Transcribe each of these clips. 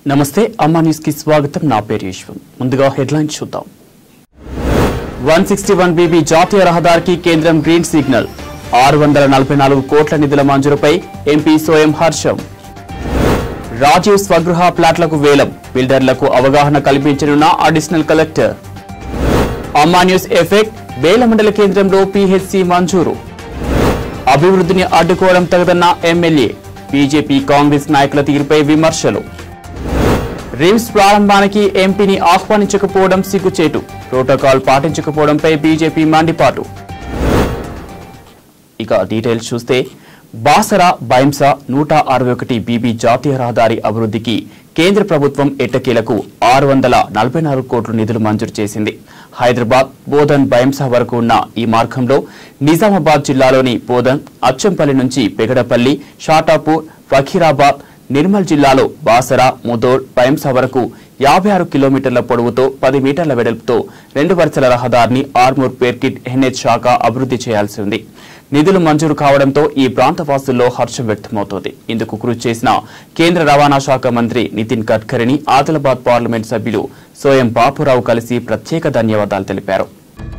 నమస్తే అమ్మా న్యూస్ కి స్వాగతం నా పేరు యశ్వంత్ ముందుగా హెడ్లైన్స్ చూద్దాం వన్ సిక్స్టీ వన్ బీబీ జాతీయ రహదారికి కేంద్రం గ్రీన్ సిగ్నల్ ఆరు వందల నలభై నాలుగు కోట్ల నిధుల మంజూరుపై ఎంపీ సోయం హర్షం రాజీవ్ స్వగృహ ప్లాట్లకు వేలం బిల్డర్లకు అవగాహన కల్పించనున్న additional collector Amma news effect Bela మండల కేంద్రంలో పీహెచ్సి మంజూరు అభివృద్ధిని అడ్డుకోవడం తగదన్న ఎమ్మెల్యే బీజేపీ కాంగ్రెస్ నాయకుల తీరుపై విమర్శలు రిమ్స్ ప్రారంభానికి ఎంపీని ఆహ్వానించకపోవడం సిగ్గుచేటు ప్రోటోకాల్ పాటించకపోవడంపై బీజేపీ మండిపాటు ఇక డీటెయిల్స్ చూస్తే బాసర బైంస నూట అరవై ఒకటి బీబీ జాతీయ రహదారి అభివృద్ధికి కేంద్ర ప్రభుత్వం ఎట్టకేలకు ఆరు వందల నలభై నాలుగు కోట్ల నిధులు మంజూరు చేసింది హైదరాబాద్ బోధన్ బైంస వరకు ఉన్న ఈ మార్గంలో నిజామాబాద్ జిల్లాలోని బోధన్ అచ్చంపల్లి నుంచి పెగడపల్లి షాటాపూర్ ఫకీరాబాద్ నిర్మల్ జిల్లాలో బాసర ముదోడ్ బైంస వరకు యాభై ఆరు కిలోమీటర్ల పొడవుతో పది మీటర్ల వెడల్పుతో రెండు వరుసల రహదారిని ఆర్మూర్ పేర్కిట్ ఎన్హెచ్ శాఖ అభివృద్ధి చేయాల్సి ఉంది నిధులు మంజూరు కావడంతో ఈ ప్రాంత వాసుల్లో హర్షం వ్యక్తమవుతోంది ఇందుకు కృషి చేసిన కేంద్ర రవాణా శాఖ మంత్రి నితిన్ గడ్కరీని ఆదిలాబాద్ పార్లమెంట్ సభ్యులు సోయం బాపురావు కలిసి ప్రత్యేక ధన్యవాదాలు తెలిపారు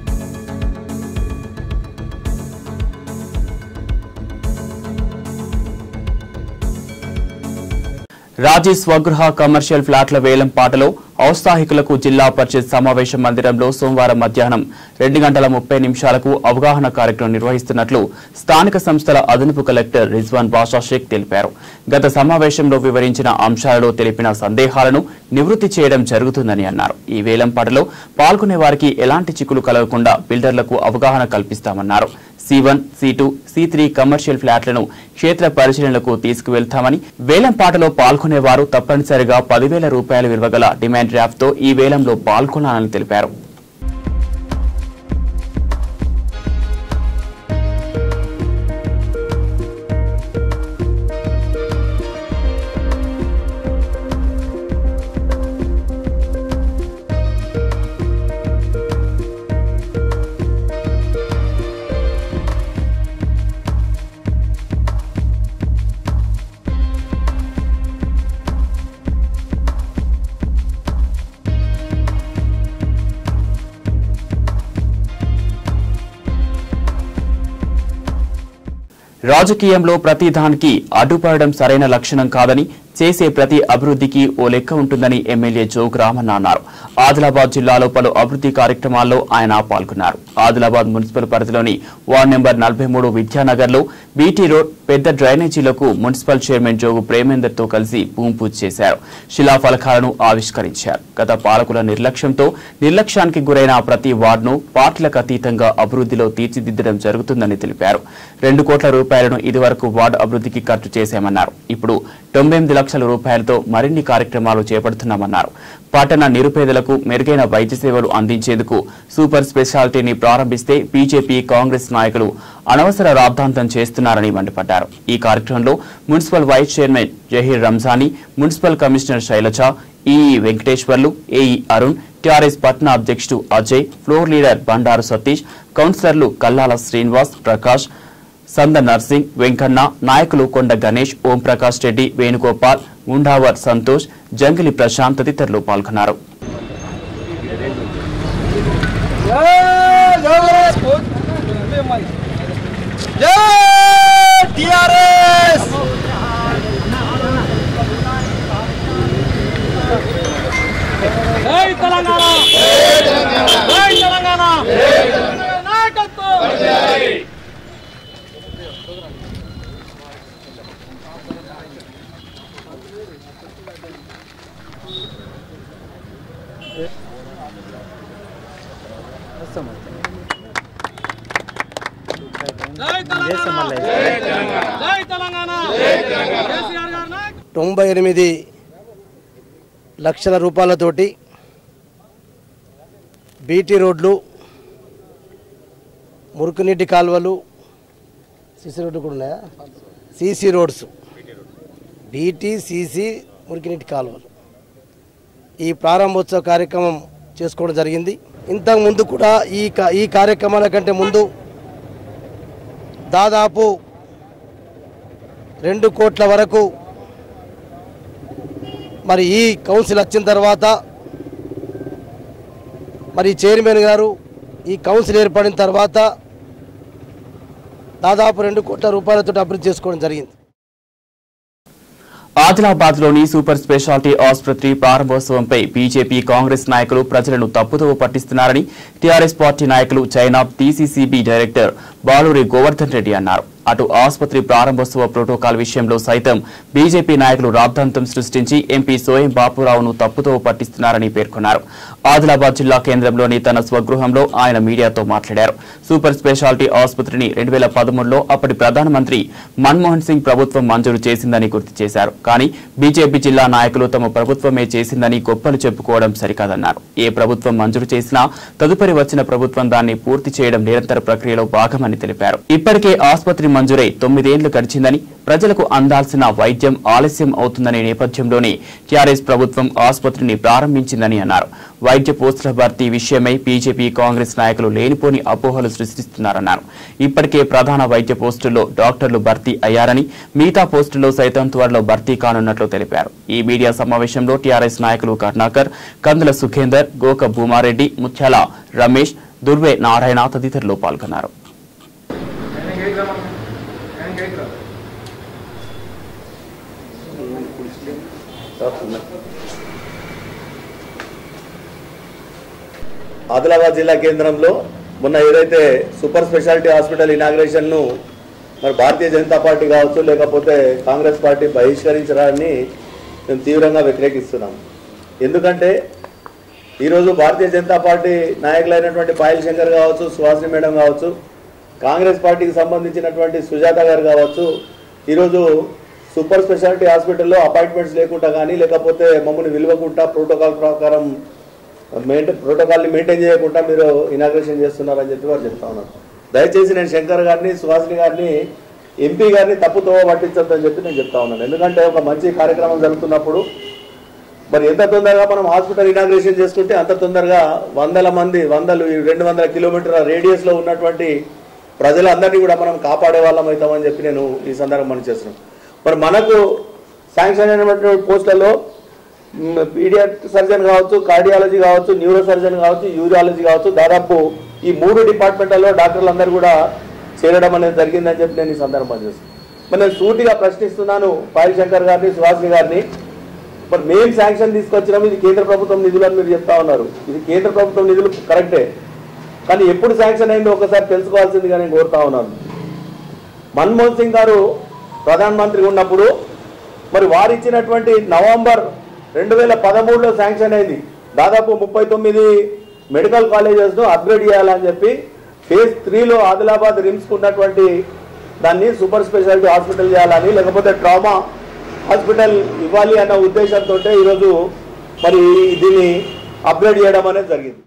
రాజీ స్వగృహ కమర్షియల్ ఫ్లాట్ల వేలం పాటలో ఔత్సాహికులకు జిల్లా పరిషత్ సమావేశ మందిరంలో సోమవారం మధ్యాహ్నం రెండు గంటల ముప్పై నిమిషాలకు అవగాహన కార్యక్రమం నిర్వహిస్తున్నట్లు స్థానిక సంస్థల అదనపు కలెక్టర్ రిజ్వాన్ బాషా షేక్ తెలిపారు గత సమావేశంలో వివరించిన అంశాలలో తెలిపిన సందేహాలను నివృత్తి చేయడం జరుగుతుందని అన్నారు ఈ వేలం పాటలో పాల్గొనే వారికి ఎలాంటి చిక్కులు కలగకుండా బిల్డర్లకు అవగాహన కల్పిస్తామన్నారు C one C two C three commercial ఫ్లాట్లను క్షేత్ర పరిశీలనలకు తీసుకువెళ్తామని వేలం పాటలో పాల్గొనేవారు తప్పనిసరిగా పదివేల రూపాయల విలువ గల డిమాండ్ డ్రాఫ్ట్ తో ఈ వేలంలో పాల్గొనాలని తెలిపారు రాజకీయంలో ప్రతి దానికి అడ్డుపడడం సరైన లక్షణం కాదని చేసే ప్రతి అభివృద్ధికి ఓ లెక్క ఉంటుందని ఎమ్మెల్యే జోగ్ రామన్న అన్నారు ఆదిలాబాద్ జిల్లాలో పలు అభివృద్ధి కార్యక్రమాల్లో ఆయన పాల్గొన్నారు ఆదిలాబాద్ మున్సిపల్ పరిధిలోని వార్డు నెంబర్ నలభై మూడు విద్యానగర్లో బీటీ రోడ్ పెద్ద డ్రైనేజీలకు మున్సిపల్ చైర్మన్ జోగు ప్రేమేందర్ తో కలిసి భూమి పూజ చేశారు శిలాఫలకాలను ఆవిష్కరించారు గత పాలకుల నిర్లక్ష్యంతో నిర్లక్ష్యానికి గురైన ప్రతి వార్డును పార్టీలకు అతీతంగా అభివృద్ధిలో తీర్చిదిద్దడం జరుగుతుందని తెలిపారు రెండు కోట్ల రూపాయలను ఇదివరకు వార్డు అభివృద్ధికి ఖర్చు చేశామన్నారు ఇప్పుడు తొంభై ఎనిమిది లక్షల రూపాయలతో మరిన్ని కార్యక్రమాలు చేపడుతున్నామన్నారు పట్టణ నిరుపేదలకు మెరుగైన వైద్య సేవలు అందించేందుకు సూపర్ స్పెషాలిటీని ప్రారంభిస్తే బీజేపీ కాంగ్రెస్ నాయకులు అనవసర రాద్ధాంతం చేస్తున్నారని మండిపడ్డారు ఈ కార్యక్రమంలో municipal vice chairman Zaheer Ramzani municipal commissioner Shailaja EE Venkateswarlu AE Arun TRS పట్న అధ్యక్షుడు అజయ్ ఫ్లోర్ లీడర్ బండారు సతీష్ కౌన్సిలర్లు కల్లాల శ్రీనివాస్ ప్రకాష్ సంద నర్సింగ్ వెంకన్న నాయకులు కొండ గణేష్ ఓం ప్రకాష్ రెడ్డి వేణుగోపాల్ ముండావర్ సంతోష్ జంగిలి ప్రశాంత్ తదితరులు పాల్గొన్నారు టిఆర్ఎస్ జై తెలంగాణ జై తెలంగాణ నాయకత్వం జై తెలంగాణ జై తెలంగాణ కేసీఆర్ గారి నాయకత్వం తొంభై ఎనిమిది లక్షల రూపాయలతోటి బీటీ రోడ్లు మురుకునీటి కాలువలు సీసీ రోడ్లు కూడా ఉన్నాయా సీసీ రోడ్స్ బీటీ సీసీ మురికినీటి కాలువలు ఈ ప్రారంభోత్సవ కార్యక్రమం చేసుకోవడం జరిగింది ఇంతకు ముందు కూడా ఈ కా- ఈ కార్యక్రమాల కంటే ముందు దాదాపు రెండు కోట్ల వరకు మరి ఈ కౌన్సిల్ వచ్చిన తర్వాత మరి చైర్మన్ గారు ఈ కౌన్సిల్ ఏర్పడిన తర్వాత దాదాపు రెండు కోట్ల రూపాయలతో అభివృద్ధి చేసుకోవడం జరిగింది ఆదిలాబాద్ లోని సూపర్ స్పెషాలిటీ ఆసుపత్రి ప్రారంభోత్సవంపై బీజేపీ కాంగ్రెస్ నాయకులు ప్రజలను తప్పుదోవ పట్టిస్తున్నారని టీఆర్ఎస్ పార్టీ నాయకులు చైనా టీసీసీబీ డైరెక్టర్ బాలూరి గోవర్ధన్ రెడ్డి అన్నారు అటు ఆసుపత్రి ప్రారంభోత్సవ ప్రోటోకాల్ విషయంలో సైతం బీజేపీ నాయకులు రాద్ధాంతం సృష్టించి ఎంపీ సోయం బాపురావును తప్పుదోవ పట్టిస్తున్నారని పేర్కొన్నారు ఆదిలాబాద్ జిల్లా కేంద్రంలోని తన స్వగృహంలో ఆయన మీడియాతో మాట్లాడారు సూపర్ స్పెషాలిటీ ఆసుపత్రిని రెండు వేల పదమూడులో అప్పటి ప్రధానమంత్రి మన్మోహన్ సింగ్ ప్రభుత్వం మంజూరు చేసిందని గుర్తు చేశారు కానీ బీజేపీ జిల్లా నాయకులు తమ ప్రభుత్వమే చేసిందని గొప్పలు చెప్పుకోవడం సరికాదన్నారు ఏ ప్రభుత్వం మంజూరు చేసినా తదుపరి వచ్చిన ప్రభుత్వం దాన్ని పూర్తి చేయడం నిరంతర ప్రక్రియలో భాగమని తెలిపారు ఇప్పటికే ఆసుపత్రి మంజూరై తొమ్మిదేళ్లు గడిచిందని ప్రజలకు అందాల్సిన వైద్యం ఆలస్యం అవుతుందనే నేపథ్యంలోనే టీఆర్ఎస్ ప్రభుత్వం ఆసుపత్రిని ప్రారంభించిందని అన్నారు వైద్య పోస్టుల భర్తీ విషయమై బీజేపీ కాంగ్రెస్ నాయకులు లేనిపోని అపోహలు సృష్టిస్తున్నారన్నారు ఇప్పటికే ప్రధాన వైద్య పోస్టుల్లో డాక్టర్లు భర్తీ అయ్యారని మిగతా పోస్టుల్లో సైతం త్వరలో భర్తీ కానున్నట్లు తెలిపారు ఈ మీడియా సమావేశంలో టీఆర్ఎస్ నాయకులు కరుణాకర్ కందుల సుఖేందర్ గోక భూమారెడ్డి ముత్యాల రమేష్ దుర్వే నారాయణ తదితరులు పాల్గొన్నారు ఆదిలాబాద్ జిల్లా కేంద్రంలో మొన్న ఏదైతే సూపర్ స్పెషాలిటీ హాస్పిటల్ ఇనాగ్రేషన్ను మరి భారతీయ జనతా పార్టీ కావచ్చు లేకపోతే కాంగ్రెస్ పార్టీ బహిష్కరించడాన్ని మేము తీవ్రంగా వ్యతిరేకిస్తున్నాం ఎందుకంటే ఈరోజు భారతీయ జనతా పార్టీ నాయకులైనటువంటి పాయల్ శంకర్ కావచ్చు సుహాసిని మేడం కావచ్చు కాంగ్రెస్ పార్టీకి సంబంధించినటువంటి సుజాత గారు కావచ్చు ఈరోజు సూపర్ స్పెషాలిటీ హాస్పిటల్లో అపాయింట్మెంట్స్ లేకుండా కానీ లేకపోతే మమ్మల్ని విలువకుండా ప్రోటోకాల్ ప్రకారం మెయింటైన్ ప్రోటోకాల్ని మెయింటైన్ చేయకుండా మీరు ఇనాగ్రేషన్ చేస్తున్నారని చెప్పి వారు చెప్తా ఉన్నారు దయచేసి నేను శంకర్ గారిని సుహాసిని గారిని ఎంపీ గారిని తప్పుతో పట్టించొద్దని చెప్పి నేను చెప్తా ఉన్నాను ఎందుకంటే ఒక మంచి కార్యక్రమం జరుగుతున్నప్పుడు మరి ఎంత తొందరగా మనం హాస్పిటల్ ఇనాగ్రేషన్ చేసుకుంటే అంత తొందరగా వందల మంది వందలు ఈ రెండు వందల కిలోమీటర్ల రేడియస్లో ఉన్నటువంటి ప్రజలందరినీ కూడా మనం కాపాడే వాళ్ళం అవుతామని చెప్పి నేను ఈ సందర్భం మనం చేస్తున్నాను మరి మనకు శాంక్షన్ అయినటువంటి పోస్టులలో పీడియాట్ సర్జన్ కావచ్చు కార్డియాలజీ కావచ్చు న్యూరో సర్జన్ కావచ్చు యూరియాలజీ కావచ్చు దాదాపు ఈ మూడు డిపార్ట్మెంట్లలో డాక్టర్లు అందరూ కూడా చేరడం అనేది జరిగిందని చెప్పి నేను ఈ సందర్భం చేస్తున్నాను మరి నేను సూటిగా ప్రశ్నిస్తున్నాను పాయల్ శంకర్ గారిని సుహాసిని గారిని మరి మేము శాంక్షన్ తీసుకొచ్చినాము ఇది కేంద్ర ప్రభుత్వం నిధులు అని మీరు చెప్తా ఉన్నారు ఇది కేంద్ర ప్రభుత్వం నిధులు కరెక్టే కానీ ఎప్పుడు శాంక్షన్ అయిందో ఒకసారి తెలుసుకోవాల్సిందిగా నేను కోరుతా ఉన్నాను మన్మోహన్ సింగ్ గారు ప్రధానమంత్రి ఉన్నప్పుడు మరి వారు ఇచ్చినటువంటి నవంబర్ రెండు వేల పదమూడులో శాంక్షన్ అయింది దాదాపు ముప్పై తొమ్మిది మెడికల్ కాలేజెస్ను అప్గ్రేడ్ చేయాలని చెప్పి ఫేజ్ త్రీలో ఆదిలాబాద్ రిమ్స్కు ఉన్నటువంటి దాన్ని సూపర్ స్పెషాలిటీ హాస్పిటల్ చేయాలని లేకపోతే ట్రామా హాస్పిటల్ ఇవ్వాలి అన్న ఉద్దేశంతో ఈరోజు మరి దీన్ని అప్గ్రేడ్ చేయడం అనేది జరిగింది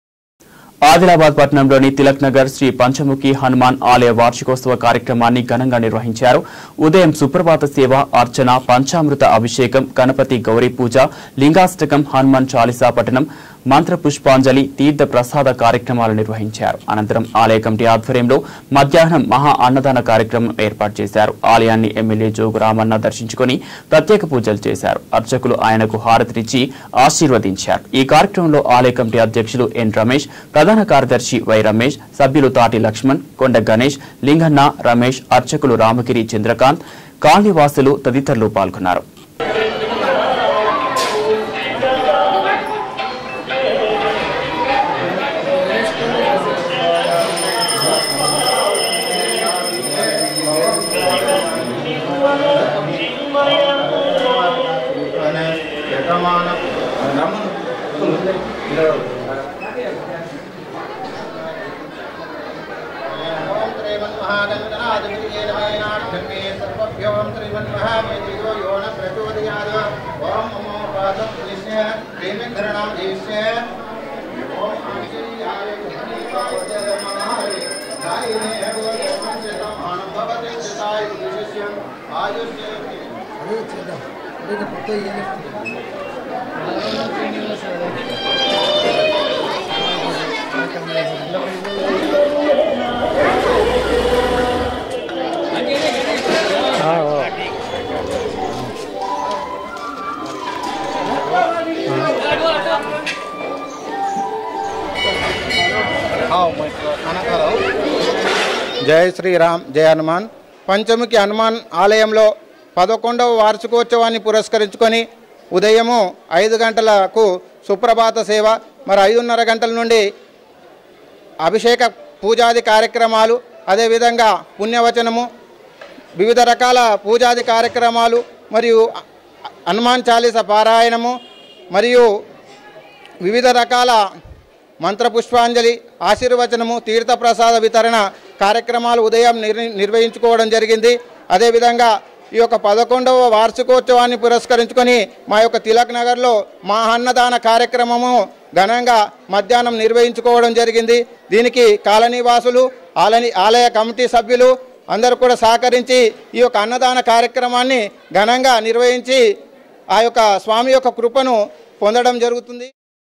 ఆదిలాబాద్ పట్టణంలోని తిలక్ నగర్ శ్రీ పంచముఖి హనుమాన్ ఆలయ వార్షికోత్సవ కార్యక్రమాన్ని ఘనంగా నిర్వహించారు ఉదయం సుప్రభాత సేవ అర్చన పంచామృత అభిషేకం గణపతి గౌరీ పూజ లింగాష్టకం హనుమాన్ చాలీసా పఠనం మంత్ర పుష్పాంజలి తీర్థ ప్రసాద కార్యక్రమాలు నిర్వహించారు అనంతరం ఆలయ కమిటీ ఆధ్వర్యంలో మధ్యాహ్నం మహా అన్నదాన కార్యక్రమం ఏర్పాటు చేశారు ఆలయాన్ని ఎమ్మెల్యే జోగు రామన్న దర్శించుకుని ప్రత్యేక పూజలు చేశారు అర్చకులు ఆయనకు హారతినిచ్చి ఆశీర్వదించారు ఈ కార్యక్రమంలో ఆలయ కమిటీ అధ్యక్షులు ఎన్ రమేష్ ప్రధాన కార్యదర్శి వై రమేష్ సభ్యులు తాటి లక్ష్మణ్ కొండ గణేష్ లింగన్న రమేష్ అర్చకులు రామగిరి చంద్రకాంత్ కాలనీవాసులు తదితరులు పాల్గొన్నారు ఓం శ్రీమన్మహాగణాధిపతియే నమేనార్థమే సర్వభ్యోం శ్రీమన్మహామేధియో యో న ప్రచోదయాద్ ఓం నమో పాదం విష్ణ ప్రేమకరణం ఈశ్వ ఓం ఆశ్చర్యాయ ఘనీకాయ మహారి నాయినే భగవతం అనుభవతే చితాయ విశిష్యం ఆయుష్య జయ శ్రీరామ్ జయ హనుమాన్ పంచముఖి హనుమాన్ ఆలయంలో పదకొండవ వార్షికోత్సవాన్ని పురస్కరించుకొని ఉదయము ఐదు గంటలకు సుప్రభాత సేవ మరి ఐదున్నర గంటల నుండి అభిషేక పూజాది కార్యక్రమాలు అదేవిధంగా పుణ్యవచనము వివిధ రకాల పూజాది కార్యక్రమాలు మరియు హనుమాన్ చాలీస పారాయణము మరియు వివిధ రకాల మంత్రపుష్పాంజలి ఆశీర్వచనము తీర్థప్రసాద వితరణ కార్యక్రమాలు ఉదయం నిర్ నిర్వహించుకోవడం జరిగింది అదేవిధంగా ఈ యొక్క పదకొండవ వార్షికోత్సవాన్ని పురస్కరించుకొని మా యొక్క తిలక్ నగర్లో మా అన్నదాన కార్యక్రమము ఘనంగా మధ్యాహ్నం నిర్వహించుకోవడం జరిగింది దీనికి కాలనీవాసులు ఆలని ఆలయ కమిటీ సభ్యులు అందరూ కూడా సహకరించి ఈ యొక్క అన్నదాన కార్యక్రమాన్ని ఘనంగా నిర్వహించి ఆ యొక్క స్వామి యొక్క కృపను పొందడం జరుగుతుంది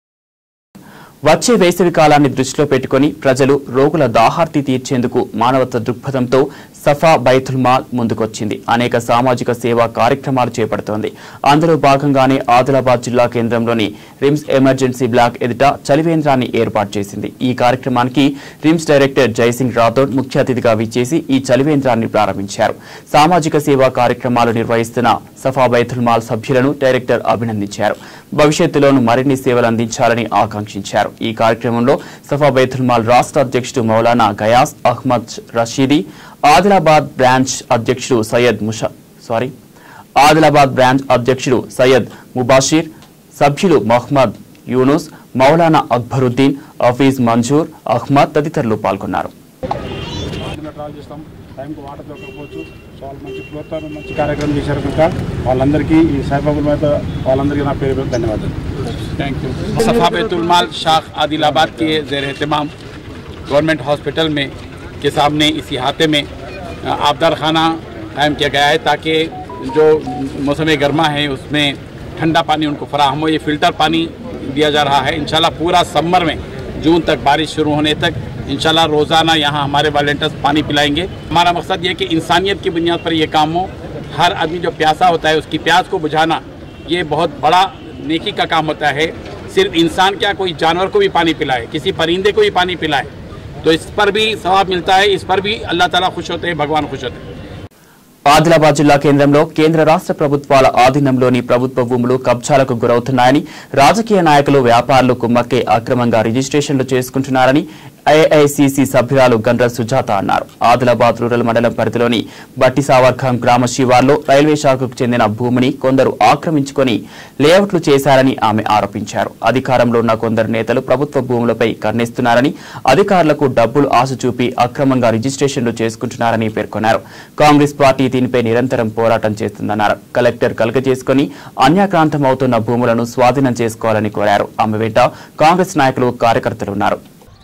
వచ్చే వేసవి కాలాన్ని దృష్టిలో పెట్టుకుని ప్రజలు రోగుల దాహార్తి తీర్చేందుకు మానవత్వ దృక్పథంతో సఫా బైతుల్ మాల్ ముందుకొచ్చింది అనేక సామాజిక సేవా కార్యక్రమాలు చేపడుతోంది అందులో భాగంగానే ఆదిలాబాద్ జిల్లా కేంద్రంలోని రిమ్స్ ఎమర్జెన్సీ బ్లాక్ ఎదుట చలివేంద్రాన్ని ఏర్పాటు చేసింది ఈ కార్యక్రమానికి రిమ్స్ డైరెక్టర్ జయసింగ్ రాథోడ్ ముఖ్య అతిథిగా విచ్చేసి ఈ చలివేంద్రాన్ని ప్రారంభించారు సామాజిక సేవా కార్యక్రమాలు నిర్వహిస్తున్న సఫా బైతుల్ మాల్ సభ్యులను డైరెక్టర్ అభినందించారు భవిష్యత్తులోనూ మరిన్ని సేవలు అందించాలని ఆకాంక్షించారు ఈ కార్యక్రమంలో సఫా బైతుల్ మాల్ రాష్ట్ర అధ్యక్షుడు మౌలానా గయాస్ అహ్మద్ రషీదీ ఆదిలాబాద్ బ్రాంచ్ అధ్యక్షుడు సయ్యద్ ముషా సారీ ఆదిలాబాద్ బ్రాంచ్ అధ్యక్షుడు సయ్యద్ ముబాషిర్ సభ్యులు మహ్మద్ యూనుస్ మౌలానా అక్బరుద్దీన్ హఫీజ్ మంజూర్ అహ్మద్ తదితరులు పాల్గొన్నారు పొద్దున్న ట్రావెల్ చేస్తాం టైంకి వాటర్ దొరకకపోవచ్చు సో వాళ్ళు మంచి ప్రోత్సాహం మంచి కార్యక్రమం చేశారు కనుక వాళ్ళందరికీ ఈ సాయిబాబుల మీద వాళ్ళందరికీ నా పేరు పేరు ధన్యవాదాలు థ్యాంక్ యూ सफ़ाबतुलमाल शाख आदिलाबाद के जेर अहतमाम गवर्नमेंट हॉस्पिटल में के सामने इस इहाते में अ, आबदार खाना कायम किया गया है ताकि जो मौसम गर्मा है उसमें ठंडा पानी उनको फराहम हो ये फ़िल्टर पानी दिया जा रहा है इंशाल्लाह पूरा समर में जून तक बारिश शुरू होने तक इंशाल्लाह रोज़ाना यहाँ हमारे वॉल्टियर्स पानी पिलाएंगे हमारा मकसद ये कि इंसानियत की बुनियाद पर ये काम हो हर आदमी जो प्यासा होता है उसकी प्यास को बुझाना ये बहुत बड़ा नेकी का काम होता है सिर्फ इंसान क्या कोई जानवर को भी पानी पिलाए किसी परिंदे को भी पानी पिलाए तो इस पर भी सवाब मिलता है इस पर भी अल्लाह ताला खुश होते हैं भगवान खुश होते हैं ఆదిలాబాద్ జిల్లా కేంద్రంలో కేంద్ర రాష్ట్ర ప్రభుత్వాల ఆధీనంలోని ప్రభుత్వ భూములు కబ్జాలకు గురవుతున్నాయని రాజకీయ నాయకులు వ్యాపారులు కుమ్మక్కే అక్రమంగా రిజిస్ట్రేషన్లు చేసుకుంటున్నారని ఏఐసిసి సభ్యురాలు గండ్ర సుజాత అన్నారు ఆదిలాబాద్ రూరల్ మండలం పరిధిలోని బట్టి సావర్ఖం గ్రామ శివార్లో రైల్వే శాఖకు చెందిన భూమిని కొందరు ఆక్రమించుకొని లేఅవుట్లు చేశారని ఆమె ఆరోపించారు అధికారంలో ఉన్న కొందరు నేతలు ప్రభుత్వ భూములపై కన్నేస్తున్నారని అధికారులకు డబ్బులు ఆశ చూపి అక్రమంగా రిజిస్ట్రేషన్లు చేసుకుంటున్నారని పేర్కొన్నారు కాంగ్రెస్ పార్టీ దీనిపై నిరంతరం పోరాటం చేస్తుందన్నారు కలెక్టర్ కలగజేసుకుని అన్యాక్రాంతం అవుతున్న భూములను స్వాధీనం చేసుకోవాలని కోరారు ఆమె వెంట కాంగ్రెస్ నాయకులు కార్యకర్తలు ఉన్నారు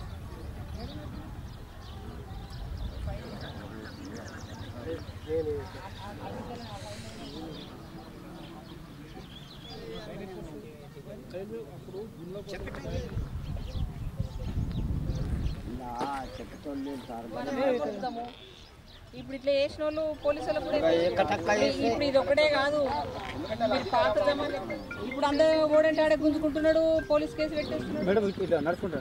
ఇప్పుడు ఇట్లా చేసిన వాళ్ళు పోలీసులు కూడా ఇప్పుడు ఇది ఒకటే కాదు మీరు పాత జమానా ఇప్పుడు అందరూ ఓడంటే ఆడే గుంజుకుంటున్నాడు పోలీస్ కేసు పెట్టేస్తున్నాడు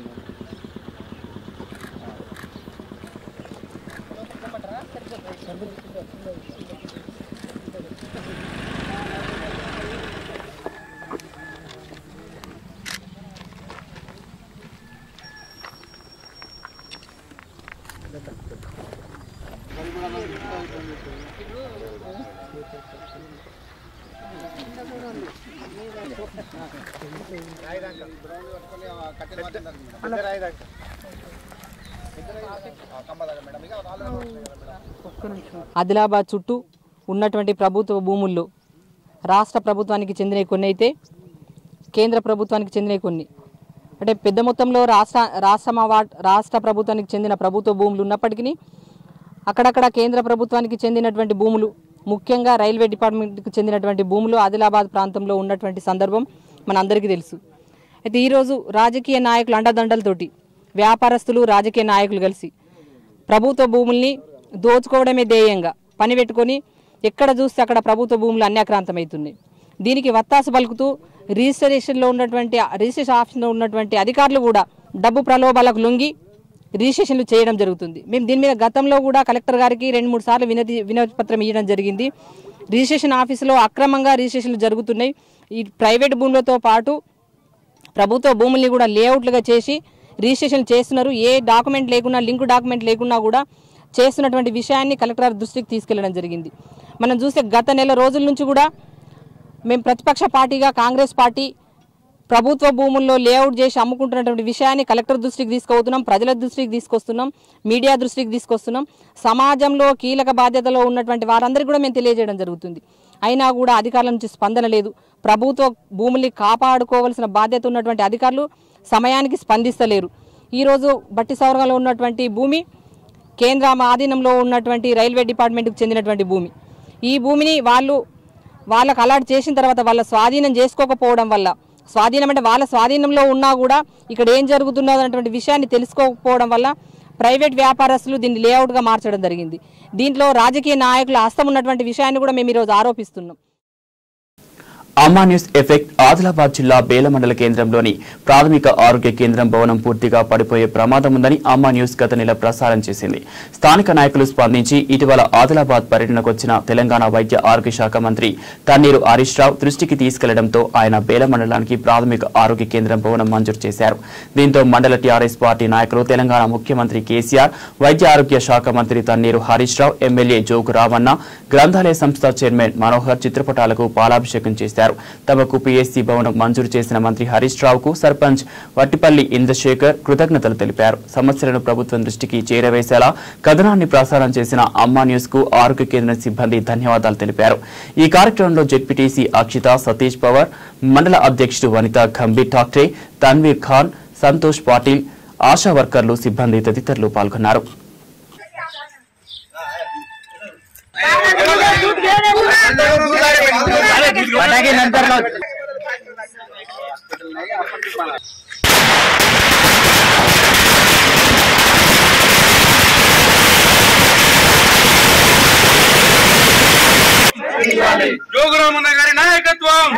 ఆదిలాబాద్ చుట్టూ ఉన్నటువంటి ప్రభుత్వ భూముల్లో రాష్ట్ర ప్రభుత్వానికి చెందిన కొన్ని అయితే కేంద్ర ప్రభుత్వానికి చెందిన కొన్ని అంటే పెద్ద మొత్తంలో రాష్ట్ర రాష్ట్ర అవార్డ్ రాష్ట్ర ప్రభుత్వానికి చెందిన ప్రభుత్వ భూములు ఉన్నప్పటికీ అక్కడక్కడ కేంద్ర ప్రభుత్వానికి చెందినటువంటి భూములు ముఖ్యంగా రైల్వే డిపార్ట్మెంట్కి చెందినటువంటి భూములు ఆదిలాబాద్ ప్రాంతంలో ఉన్నటువంటి సందర్భం మనందరికీ తెలుసు అయితే ఈరోజు రాజకీయ నాయకులు అండదండలతోటి వ్యాపారస్తులు రాజకీయ నాయకులు కలిసి ప్రభుత్వ భూముల్ని దోచుకోవడమే ధ్యేయంగా పని పెట్టుకొని ఎక్కడ చూస్తే అక్కడ ప్రభుత్వ భూములు అన్యాక్రాంతమవుతున్నాయి దీనికి వత్తాసు పలుకుతూ రిజిస్ట్రేషన్లో ఉన్నటువంటి రిజిస్ట్రేషన్ ఆఫీస్లో ఉన్నటువంటి అధికారులు కూడా డబ్బు ప్రలోభాలకు లొంగి రిజిస్ట్రేషన్లు చేయడం జరుగుతుంది మేము దీని మీద గతంలో కూడా కలెక్టర్ గారికి రెండు మూడు సార్లు వినతి వినతి పత్రం ఇవ్వడం జరిగింది రిజిస్ట్రేషన్ ఆఫీసులో అక్రమంగా రిజిస్ట్రేషన్లు జరుగుతున్నాయి ఈ ప్రైవేట్ భూములతో పాటు ప్రభుత్వ భూముల్ని కూడా లేఅవుట్లుగా చేసి రిజిస్ట్రేషన్ చేస్తున్నారు ఏ డాక్యుమెంట్ లేకున్నా లింక్ డాక్యుమెంట్ లేకున్నా కూడా చేస్తున్నటువంటి విషయాన్ని కలెక్టర్ గారి దృష్టికి తీసుకెళ్లడం జరిగింది మనం చూస్తే గత నెల రోజుల నుంచి కూడా మేము ప్రతిపక్ష పార్టీగా కాంగ్రెస్ పార్టీ ప్రభుత్వ భూముల్లో లేఅవుట్ చేసి అమ్ముకుంటున్నటువంటి విషయాన్ని కలెక్టర్ దృష్టికి తీసుకుపోతున్నాం ప్రజల దృష్టికి తీసుకొస్తున్నాం మీడియా దృష్టికి తీసుకొస్తున్నాం సమాజంలో కీలక బాధ్యతలో ఉన్నటువంటి వారందరికీ కూడా మేము తెలియజేయడం జరుగుతుంది అయినా కూడా అధికారుల నుంచి స్పందన లేదు ప్రభుత్వ భూముల్ని కాపాడుకోవాల్సిన బాధ్యత ఉన్నటువంటి అధికారులు సమయానికి స్పందిస్తలేరు ఈరోజు బట్టి సౌరంగంలో ఉన్నటువంటి భూమి కేంద్ర ఆధీనంలో ఉన్నటువంటి రైల్వే డిపార్ట్మెంట్కి చెందినటువంటి భూమి ఈ భూమిని వాళ్ళు వాళ్ళకు అలాట్ చేసిన తర్వాత వాళ్ళ స్వాధీనం చేసుకోకపోవడం వల్ల స్వాధీనం అంటే వాళ్ళ స్వాధీనంలో ఉన్నా కూడా ఇక్కడ ఏం జరుగుతున్నదో అన్నటువంటి విషయాన్ని తెలుసుకోకపోవడం వల్ల ప్రైవేట్ వ్యాపారస్తులు దీన్ని లేఅవుట్గా మార్చడం జరిగింది దీంట్లో రాజకీయ నాయకుల హస్తం ఉన్నటువంటి విషయాన్ని కూడా మేము ఈరోజు ఆరోపిస్తున్నాం అమ్మా న్యూస్ ఎఫెక్ట్ ఆదిలాబాద్ జిల్లా బేల మండల కేంద్రంలోని ప్రాథమిక ఆరోగ్య కేంద్రం భవనం పూర్తిగా పడిపోయే ప్రమాదం ఉందని అమ్మా న్యూస్ గత నెల ప్రసారం చేసింది స్థానిక నాయకులు స్పందించి ఇటీవల ఆదిలాబాద్ పర్యటనకు వచ్చిన తెలంగాణ వైద్య ఆరోగ్య శాఖ మంత్రి తన్నీరు హరీష్ రావు దృష్టికి తీసుకెళ్లడంతో ఆయన బేల మండలానికి ప్రాథమిక ఆరోగ్య కేంద్రం భవనం మంజూరు చేశారు దీంతో మండల టీఆర్ఎస్ పార్టీ నాయకులు తెలంగాణ ముఖ్యమంత్రి కేసీఆర్ వైద్య ఆరోగ్య శాఖ మంత్రి తన్నీరు హరీష్ రావు ఎమ్మెల్యే జోగు రామన్న గ్రంథాలయ సంస్థ చైర్మన్ మనోహర్ చిత్రపటాలకు పాలాభిషేకం చేశారు తమకు పీఎస్సీ భవనం మంజూరు చేసిన మంత్రి హరీష్ రావుకు సర్పంచ్ వట్టిపల్లి ఇంద్రశేఖర్ కృతజ్ఞతలు తెలిపారు సమస్యలను ప్రభుత్వం దృష్టికి చేరవేసేలా కథనాన్ని ప్రసారం చేసిన అమ్మా న్యూస్ కు ఆరోగ్య కేంద్రం సిబ్బంది ధన్యవాదాలు తెలిపారు ఈ కార్యక్రమంలో జెడ్పీటీసీ అక్షిత సతీష్ పవర్ మండల అధ్యక్షుడు వనిత గంభీర్ ఠాక్రే తన్వీర్ ఖాన్ సంతోష్ పాటిల్ ఆశా వర్కర్లు సిబ్బంది తదితరులు పాల్గొన్నారు జోగురామన్న గారి నాయకత్వం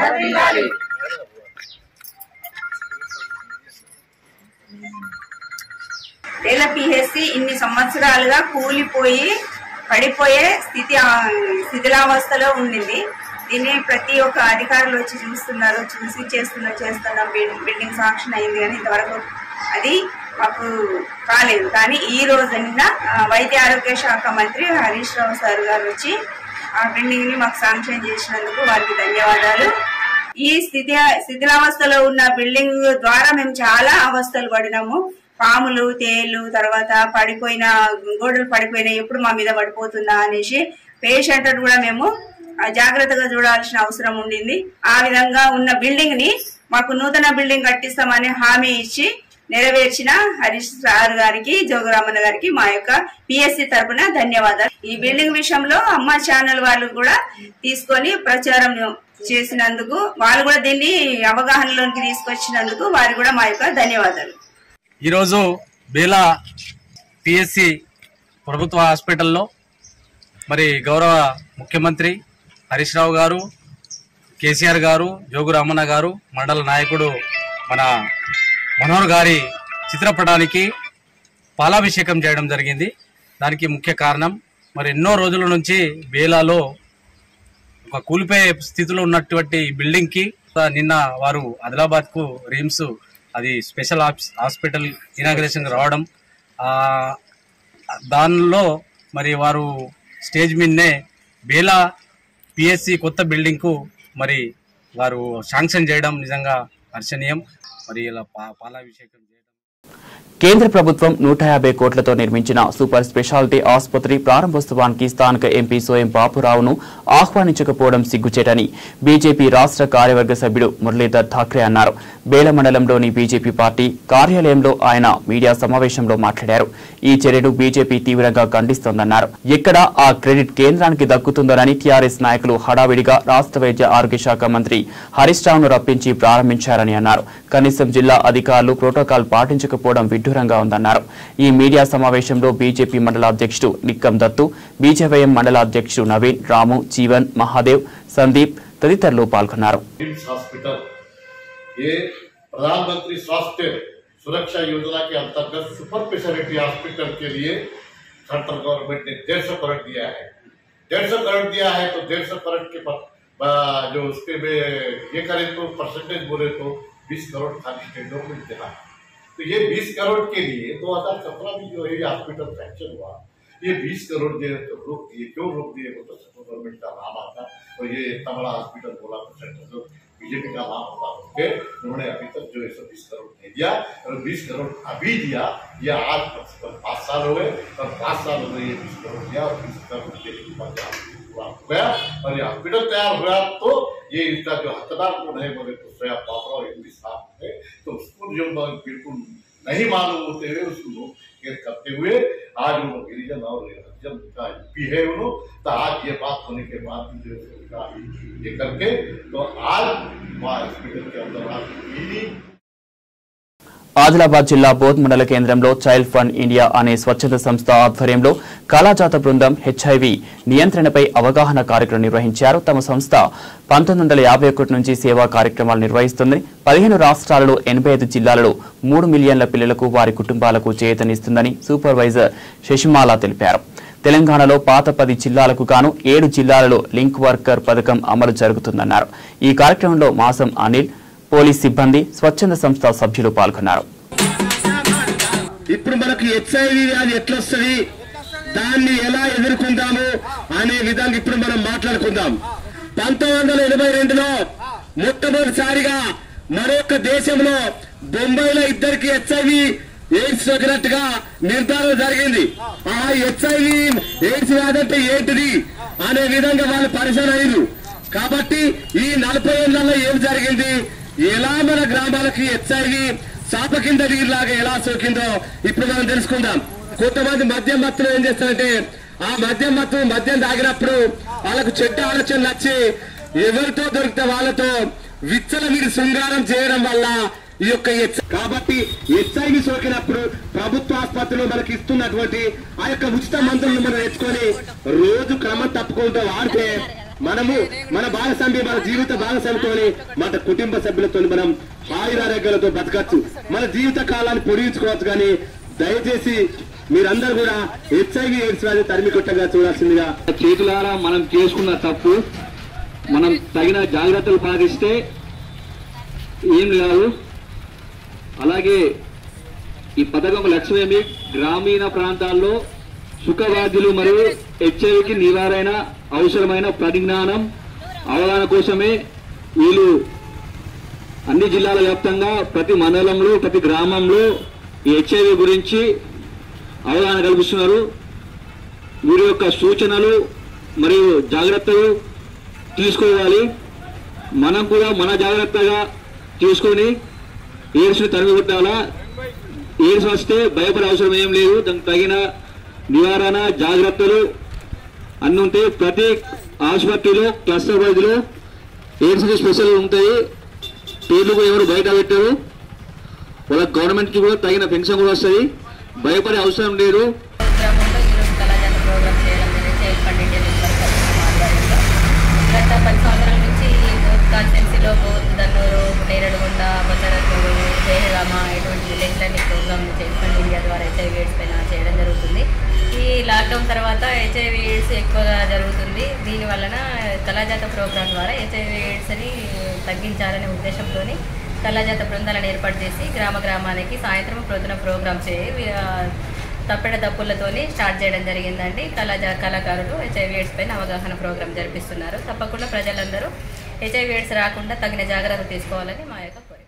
వేల పిహెచ్సి ఇన్ని సంవత్సరాలుగా కూలిపోయి పడిపోయే స్థితి ఆ, శిథిలావస్థలో ఉండింది దీన్ని ప్రతి ఒక్క అధికారులు వచ్చి చూస్తున్నారు చూసి చేస్తున్నారు చేస్తున్నాం బిల్- బిల్డింగ్ సాంక్షన్ అయింది కానీ ఇంతవరకు అది మాకు కాలేదు కానీ ఈ రోజు నిన్న ఆ, వైద్య ఆరోగ్య శాఖ మంత్రి హరీష్ రావు సార్ గారు వచ్చి ఆ బిల్డింగ్ ని మాకు శాంక్షన్ చేసినందుకు వారికి ధన్యవాదాలు ఈ స్థితి శిథిలావస్థలో ఉన్న బిల్డింగ్ ద్వారా మేము చాలా అవస్థలు పడినాము పాములు తేళ్లు తర్వాత పడిపోయిన గోడలు పడిపోయినా ఎప్పుడు మా మీద పడిపోతుందా అనేసి పేషెంట్ కూడా మేము ఆ, జాగ్రత్తగా చూడాల్సిన అవసరం ఉండింది ఆ విధంగా ఉన్న బిల్డింగ్ ని మాకు నూతన బిల్డింగ్ కట్టిస్తామని హామీ ఇచ్చి నెరవేర్చిన హరీష్ సార్ గారికి జోగురామన్న గారికి మా యొక్క పిఎస్సి తరపున ధన్యవాదాలు ఈ బిల్డింగ్ విషయంలో అమ్మ ఛానల్ వాళ్ళు కూడా తీసుకొని ప్రచారం చేసినందుకు వాళ్ళు కూడా దీన్ని అవగాహనలోకి తీసుకొచ్చినందుకు వారికి కూడా మా యొక్క ధన్యవాదాలు ఈరోజు బేలా పిఎస్సి ప్రభుత్వ హాస్పిటల్లో మరి గౌరవ ముఖ్యమంత్రి హరీష్ రావు గారు కేసీఆర్ గారు జోగు రామన్న గారు మండల నాయకుడు మన మనోహర్ గారి చిత్రపటానికి పాలాభిషేకం చేయడం జరిగింది దానికి ముఖ్య కారణం మరి ఎన్నో రోజుల నుంచి బేలాలో ఒక కూలిపోయే స్థితిలో ఉన్నటువంటి బిల్డింగ్ కి నిన్న వారు ఆదిలాబాద్ కు రిమ్స్ అది స్పెషల్ హాస్- హాస్పిటల్ ఇనాగ్రేషన్ రావడం ఆ దానిలో మరి వారు స్టేజ్ మీదనే బేలా పిఎస్సి కొత్త బిల్డింగ్ కు మరి వారు శాంక్షన్ చేయడం నిజంగా హర్షణీయం మరి ఇలా పా- పాలాభిషేకం చేయడం కేంద్ర ప్రభుత్వం నూట యాభై కోట్లతో నిర్మించిన సూపర్ స్పెషాలిటీ ఆసుపత్రి ప్రారంభోత్సవానికి స్థానిక ఎంపీ సోయం బాపురావును ఆహ్వానించకపోవడం సిగ్గుచేటని బీజేపీ రాష్ట్ర కార్యవర్గ సభ్యుడు మురళీధర్ ఠాక్రే అన్నారు బేల మండలంలోని బీజేపీ పార్టీ కార్యాలయంలో ఆయన మీడియా సమావేశంలో మాట్లాడారు ఈ చర్యను బీజేపీ తీవ్రంగా ఖండిస్తోందన్నారు ఎక్కడ ఆ క్రెడిట్ కేంద్రానికి దక్కుతుందోనని టీఆర్ఎస్ నాయకులు హడావిడిగా రాష్ట్ర వైద్య ఆరోగ్య శాఖ మంత్రి హరీష్ రావును రప్పించి ప్రారంభించారని అన్నారు కనీసం జిల్లా అధికారులు ప్రోటోకాల్ పాటించకపోవడం విడ్డూరంగా ఉందన్నారు ఈ మీడియా సమావేశంలో బీజేపీ మండల అధ్యక్షుడు నిక్కం దత్తు బీజేవైఎం మండల అధ్యక్షుడు నవీన్ రాము జీవన్ మహాదేవ్ సందీప్ తదితరులు పాల్గొన్నారు रिम्स हॉस्पिटल ये प्रधानमंत्री स्वास्थ्य सुरक्षा योजना के अंतर्गत सुपर स्पेशलिटी हॉस्पिटल के लिए सेंट्रल गवर्नमेंट ने डेढ़ सौ करोड़ दिया है डेढ़ सौ करोड़ दिया है तो डेढ़ सौ करोड़ के पर, आ, जो उसके में ये करें तो परसेंटेज बोले तो बीस करोड़ खाली टेंडर में देना है तो ये बीस करोड़ के लिए 2017 में जो है ये हॉस्पिटल फ्रैक्चर हुआ ये बीस करोड़ जो है तो रोक दिए क्यों रोक दिए वो तो सेंट्रल गवर्नमेंट का नाम आता और ये इतना बड़ा हॉस्पिटल बोला तो सेंट्रल बीजेपी का नाम होता ओके उन्होंने अभी तक जो है सौ बीस करोड़ नहीं दिया और बीस करोड़ अभी दिया ये आज पाँच साल हो गए और पाँच साल हो गए ये बीस करोड़ दिया और बीस करोड़ देने के बाद ये हॉस्पिटल हो गया और ये हॉस्पिटल तैयार हुआ तो ये इसका जो हकदार कौन है बोले तो स्वयं बाबरा इंग्लिश साहब है तो उसको जो बिल्कुल नहीं मालूम होते हुए उसको केयर करते हुए आज वो गिरिजन और हरिजन का यूपी है उन्होंने तो आज ये बात होने के बाद भी जो है उनका ये करके तो आज वहाँ हॉस्पिटल के अंदर आज पीली ఆదిలాబాద్ జిల్లా బోధ్ మండల కేంద్రంలో చైల్డ్ ఫండ్ ఇండియా అనే స్వచ్ఛంద సంస్థ ఆధ్వర్యంలో కళాజాత బృందం హెచ్ఐవి నియంత్రణపై అవగాహన కార్యక్రమం నిర్వహించారు తమ సంస్థ పంతొమ్మిది వందల యాభై ఒకటి నుంచి సేవా కార్యక్రమాలు నిర్వహిస్తుంది పదిహేను రాష్ట్రాలలో ఎనభై ఐదు జిల్లాలలో మూడు మిలియన్ల పిల్లలకు వారి కుటుంబాలకు చేతనిస్తుందని సూపర్వైజర్ శశిమాల తెలిపారు తెలంగాణలో పాత పది జిల్లాలకు గాను ఏడు జిల్లాలలో లింక్ వర్కర్ పథకం అమలు జరుగుతుందన్నారు ఈ కార్యక్రమంలో మాసం అనిల్ పోలీస్ సిబ్బంది స్వచ్ఛంద సంస్థ సభ్యులు పాల్గొన్నారు ఇప్పుడు మనకు హెచ్ఐవి వ్యాధి ఎట్లా వస్తుంది దాన్ని ఎలా ఎదుర్కొందాము అనే విధంగా ఇప్పుడు మనం మాట్లాడుకుందాం పంతొమ్మిది వందల ఎనభై రెండులో మొట్టమొదటిసారిగా మరొక దేశంలో బొంబాయిలో ఇద్దరికి హెచ్ఐవి ఎయిడ్స్ సోకినట్టుగా నిర్ధారణ జరిగింది ఆ హెచ్ఐవి ఎయిడ్స్ వ్యాధి అంటే ఏంటిది అనే విధంగా వాళ్ళు పరిశీలన అయ్యారు కాబట్టి ఈ నలభై ఏళ్లలో ఏం జరిగింది ఎలా మన గ్రామాలకి హెచ్ఐవి చాప కింద నీరులాగా ఎలా సోకిందో ఇప్పుడు మనం తెలుసుకుందాం కొంతమంది మద్యం మత్తులు ఏం చేస్తారంటే ఆ మద్యం మత్తు మద్యం తాగినప్పుడు వాళ్ళకు చెడ్డ ఆలోచనలు వచ్చి ఎవరితో దొరికితే వాళ్ళతో విచ్చల మీరు శృంగారం చేయడం వల్ల ఈ యొక్క హెచ్ కాబట్టి హెచ్ఐవి సోకినప్పుడు ప్రభుత్వ ఆసుపత్రిలో మనకి ఇస్తున్నటువంటి ఆ యొక్క ఉచిత మందులను మనం తెచ్చుకొని రోజు క్రమం తప్పుకుంటూ వాడితే మనము మన భాగస్వామి మన జీవిత భాగస్వామితో మన కుటుంబ సభ్యులతో మనం ఆయురారోగ్యాలతో బతకచ్చు మన జీవిత కాలాన్ని పొడిగించుకోవచ్చు కానీ దయచేసి మీరందరూ కూడా హెచ్ఐవి ఎయిడ్స్ వ్యాధి తరిమి కొట్టగా చూడాల్సిందిగా చేతులారా మనం చేసుకున్న తప్పు మనం తగిన జాగ్రత్తలు పాటిస్తే ఏం కాదు అలాగే ఈ పథకం లక్ష్యమేమి గ్రామీణ ప్రాంతాల్లో సుఖవ్యాధులు మరియు హెచ్ఐవికి నివారణ అవసరమైన పరిజ్ఞానం అవగాహన కోసమే వీళ్ళు అన్ని జిల్లాల వ్యాప్తంగా ప్రతి మండలంలో ప్రతి గ్రామంలో ఈ హెచ్ఐవి గురించి అవగాహన కల్పిస్తున్నారు వీరి యొక్క సూచనలు మరియు జాగ్రత్తలు తీసుకోవాలి మనం కూడా మన జాగ్రత్తగా తీసుకొని ఎయిడ్స్ని తరిమి కొట్టాలా ఎయిడ్స్ వస్తే భయపడే అవసరం ఏం లేదు దానికి తగిన నివారణ జాగ్రత్తలు అన్ని ఉంటాయి ప్రతి ఆసుపత్రిలో క్లస్టర్ వైద్యులు ఎయిడ్స్ స్పెషల్ ఉంటాయి పేర్లు కూడా ఎవరు బయట పెట్టారు వాళ్ళ గవర్నమెంట్కి కూడా తగిన పెన్షన్ కూడా వస్తుంది భయపడే అవసరం లేదు గ్రామంలో ఈరోజు కళాజాత ప్రోగ్రామ్ చేయడం జరిగింది చైల్డ్ ఫండ్ ఇండియా నెట్వర్క్ ఆధ్వర్యంలో గత పది సంవత్సరాల నుంచి బోత్ కాన్స్టెన్సీలో బోత్ దన్నూరు నేరడుగొండ బొచ్చరతూరు జయరామ ఇటువంటి విలేజ్లన్నీ ప్రోగ్రామ్ చైల్డ్ ఫండ్ ఇండియా ద్వారా హెచ్ఐవి ఎయిడ్స్ పైన చేయడం జరుగుతుంది ఈ లాక్డౌన్ తర్వాత హెచ్ఐవి ఎయిడ్స్ ఎక్కువగా జరుగుతుంది దీని వలన కళాజాత ప్రోగ్రాం ద్వారా హెచ్ఐవి ఎయిడ్స్ని తగ్గించాలనే ఉద్దేశంతో కళాజాత బృందాలను ఏర్పాటు చేసి గ్రామ గ్రామానికి సాయంత్రం ప్రొద్దున ప్రోగ్రామ్ చేయి ఆ, తప్పెడ తప్పులతోని స్టార్ట్ చేయడం జరిగిందండి కళాజా కళాకారులు హెచ్ఐవి ఎయిడ్స్ పైన అవగాహన ప్రోగ్రామ్ జరిపిస్తున్నారు తప్పకుండా ప్రజలందరూ హెచ్ఐవి ఎయిడ్స్ రాకుండా తగిన జాగ్రత్తలు తీసుకోవాలని మా యొక్క కోరిక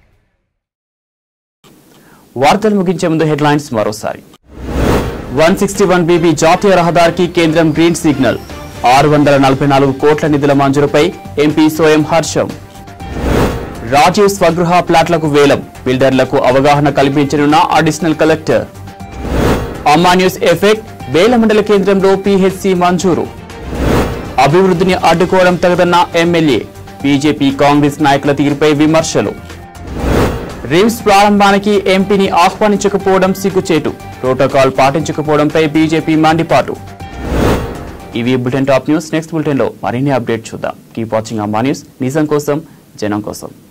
వార్తలు ముగించే ముందు హెడ్లైన్స్ మరోసారి వన్ సిక్స్టీ వన్ బీబీ జాతీయ రహదారికి కేంద్రం గ్రీన్ సిగ్నల్ ఆరు వందల నలభై నాలుగు కోట్ల నిధుల మంజూరుపై ఎంపీ సోయం హర్షం రాజీవ్ స్వగృహ ప్లాట్లకు వేలం బిల్డర్లకు అవగాహన కల్పించనున్న additional collector Amma news effect Bela మండల కేంద్రంలో పీహెచ్సి మంజూరు అభివృద్ధిని అడ్డుకోవడం తగదన్న ఎమ్మెల్యే బీజేపీ కాంగ్రెస్ నాయకుల తీరుపై విమర్శలు రిమ్స్ ప్రారంభానికి ఎంపీని ఆహ్వానించకపోవడం సిగ్గుచేటు ప్రోటోకాల్ పాటించకపోవడంపై బీజేపీ మండిపాటు ఇవి bulletin top news next bulletin లో మరిన్ని అప్డేట్ చూద్దాం కీప్ వాచింగ్ అమ్మా న్యూస్ నిజం కోసం జనం కోసం